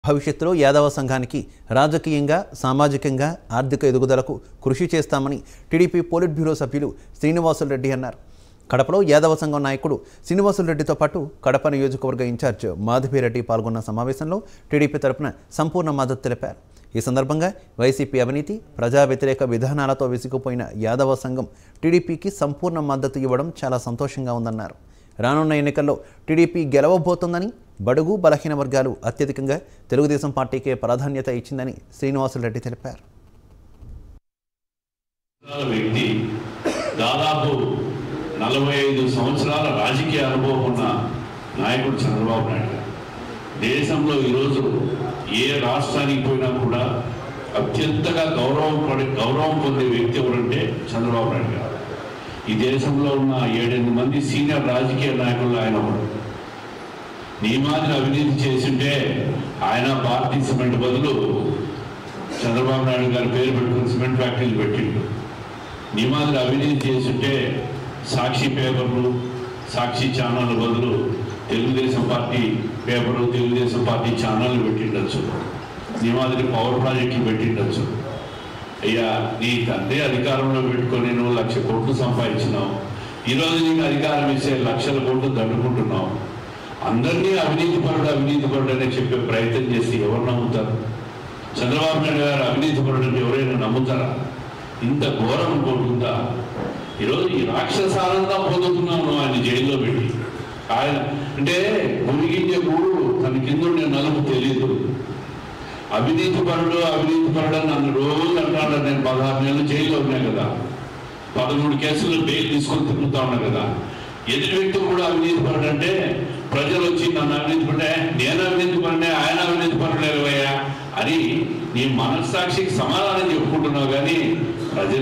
భవిష్యత్తులో యాదవ సంఘానికి రాజకీయంగా సామాజికంగా ఆర్థిక ఎదుగుదలకు కృషి చేస్తామని టీడీపీ పోలిట్ బ్యూరో సభ్యులు శ్రీనివాసులరెడ్డి అన్నారు కడపలో యాదవ సంఘం నాయకుడు శ్రీనివాసులరెడ్డితో పాటు కడప నియోజకవర్గ ఇన్ఛార్జ్ మాధవిరెడ్డి పాల్గొన్న సమావేశంలో టీడీపీ తరపున సంపూర్ణ మద్దతు తెలిపారు ఈ సందర్భంగా వైసీపీ అవినీతి ప్రజా వ్యతిరేక విధానాలతో విసిగిపోయిన యాదవ సంఘం టీడీపీకి సంపూర్ణ మద్దతు ఇవ్వడం చాలా సంతోషంగా ఉందన్నారు రానున్న ఎన్నికల్లో టీడీపీ గెలవబోతోందని బడుగు బలహీన వర్గాలు అత్యధికంగా తెలుగుదేశం పార్టీకే ప్రాధాన్యత ఇచ్చిందని శ్రీనివాసులరెడ్డి తెలిపారు సంవత్సరాల వ్యక్తి దాదాపు నలభై ఐదు సంవత్సరాల రాజకీయ అనుభవం ఉన్న నాయకుడు చంద్రబాబు నాయుడు గారు. దేశంలో ఈరోజు ఏ రాష్ట్రానికి పోయినా కూడా అత్యంతగా గౌరవం పడే గౌరవం పొందే వ్యక్తి ఎవరంటే చంద్రబాబు నాయుడు గారు ఈ దేశంలో ఉన్న ఏడెనిమిది మంది సీనియర్ రాజకీయ నాయకులు ఆయన ఒకడు నీ మాదిరి అవినీతి చేసింటే ఆయన భారతీ సిమెంట్ బదులు చంద్రబాబు నాయుడు గారి పేరు పెట్టుకుని సిమెంట్ ఫ్యాక్టరీలు పెట్టిండు నీ మాదిరి అవినీతి చేస్తుంటే సాక్షి పేపర్లు సాక్షి ఛానల్ బదులు Telugu Desam party paper Telugu Desam party ఛానళ్ళు పెట్టిండొచ్చు నీ మాదిరి పవర్ ప్రాజెక్టులు పెట్టిండొచ్చు అయ్యా నీ తండ్రి అధికారంలో పెట్టుకొని నువ్వు లక్ష కోట్లు సంపాదించినావు ఈరోజు నీకు అధికారం ఇచ్చే లక్షల కోట్లు దండుకుంటున్నావు అందరినీ అవినీతి పరుడు అవినీతి పరుడు అని చెప్పే ప్రయత్నం చేసి ఎవరు నమ్ముతారు చంద్రబాబు నాయుడు గారు అవినీతి పరుడు అంటే ఎవరైనా నమ్ముతారా ఇంత ఘోరం ఇంకోటిందా ఈరోజు ఈ రాక్షసానందం పొందుతున్నాను ఆయన జైల్లో పెట్టి ఆయన అంటే మునిగించే గూడు తన కింద ఉండే నలుపు తెలియదు అవినీతి పరుడు అవినీతి పరుడు అని నన్ను రోజు అంటాడు నేను పదహారు నెలలు జైల్లో ఉన్నా కదా పదమూడు కేసులు బెయిల్ తీసుకొని తిరుగుతా ఉన్నా కదా ఎదుటి వ్యక్తి కూడా అవినీతి పరుడు అంటే ప్రజలు వచ్చి నన్ను అవినీతి పడే నేను అవినీతి పడినే ఆయన అవినీతి పడలేవయ్యా అని నీ మనస్సాక్షికి సమాధానం చెప్పుకుంటున్నావు కానీ ప్రజలు